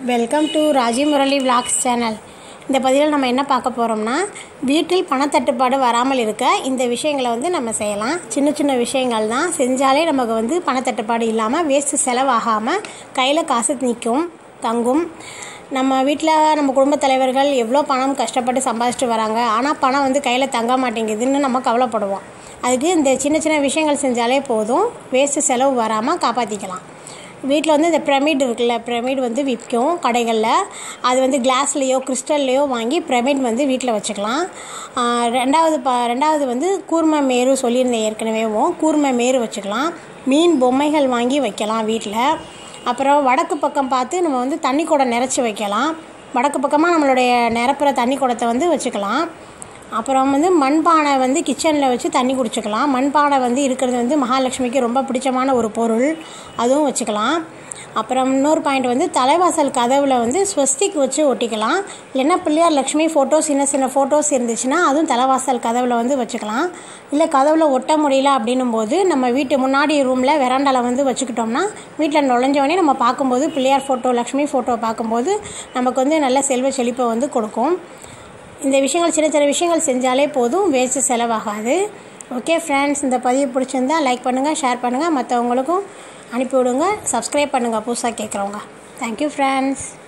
welcome to Raji Murali vlogs channel இந்த பதிவில் நம்ம என்ன பார்க்க போகிறோம்னா வீட்டில் பணத்தட்டுப்பாடு வராமல் இருக்க இந்த விஷயங்களை வந்து நம்ம செய்யலாம் சின்ன சின்ன விஷயங்கள் தான் செஞ்சாலே நமக்கு வந்து பணத்தட்டுப்பாடு இல்லாமல் வேஸ்ட்டு செலவாகாமல் கையில் காசு நிற்கும் தங்கும் நம்ம வீட்டில் நம்ம குடும்பத் தலைவர்கள் எவ்வளோ பணம் கஷ்டப்பட்டு சம்பாதிச்சிட்டு வராங்க ஆனால் பணம் வந்து கையில் தங்க மாட்டேங்குதுன்னு நம்ம கவலைப்படுவோம் அதுக்கு இந்த சின்ன சின்ன விஷயங்கள் செஞ்சாலே போதும் வேஸ்ட்டு செலவு வராமல் காப்பாற்றிக்கலாம் வீட்டில் வந்து இந்த பிரமிட் இருக்குல்ல பிரமிட் வந்து விற்கும் கடைகளில் அது வந்து கிளாஸ்லேயோ கிறிஸ்டல்லையோ வாங்கி பிரமிட் வந்து வீட்டில் வச்சுக்கலாம் ஆஹ் ரெண்டாவது ப ரெண்டாவது வந்து கூர்ம மேரு சொல்லியிருந்தேன் ஏற்கனவேவும் கூர்ம மேரு வச்சுக்கலாம் மீன் பொம்மைகள் வாங்கி வைக்கலாம் வீட்டில் அப்புறம் வடக்கு பக்கம் பார்த்து நம்ம வந்து தண்ணி குடம் நிறச்சி வைக்கலாம் வடக்கு பக்கமாக நம்மளுடைய நிரப்புற தண்ணி குடத்தை வந்து வச்சுக்கலாம் அப்புறம் வந்து மண்பானை வந்து கிச்சனில் வச்சு தண்ணி குடிச்சுக்கலாம் மண்பானை வந்து இருக்கிறது வந்து மகாலட்சுமிக்கு ரொம்ப பிடிச்சமான ஒரு பொருள் அதுவும் வச்சுக்கலாம் அப்புறம் இன்னொரு பாயிண்ட் வந்து தலைவாசல் கதவில் வந்து ஸ்வஸ்திக் வச்சு ஒட்டிக்கலாம் இல்லைன்னா பிள்ளையார் லக்ஷ்மி ஃபோட்டோஸ் சின்ன சின்ன ஃபோட்டோஸ் இருந்துச்சுன்னா அதுவும் தலைவாசல் கதவில் வந்து வச்சுக்கலாம் இல்லை கதவில் ஒட்ட முடியல அப்படின்னும் போது நம்ம வீட்டு முன்னாடி ரூமில் வெராண்டாவில் வந்து வச்சுக்கிட்டோம்னா வீட்டில் நுழைஞ்சோடனே நம்ம பார்க்கும்போது பிள்ளையார் ஃபோட்டோ லக்ஷ்மி ஃபோட்டோ பார்க்கும்போது நமக்கு வந்து நல்ல செல்வ செழிப்பை வந்து கொடுக்கும் இந்த விஷயங்கள் சின்ன சின்ன விஷயங்கள் செஞ்சாலே போதும் வேஸ்ட்டு செலவாகாது ஓகே ஃப்ரெண்ட்ஸ் இந்த பதிவு பிடிச்சிருந்தா லைக் பண்ணுங்கள் ஷேர் பண்ணுங்கள் மற்றவங்களுக்கும் அனுப்பி விடுங்க சப்ஸ்கிரைப் பண்ணுங்கள் புதுசாக கேட்குறவங்க தேங்க்யூ ஃப்ரெண்ட்ஸ்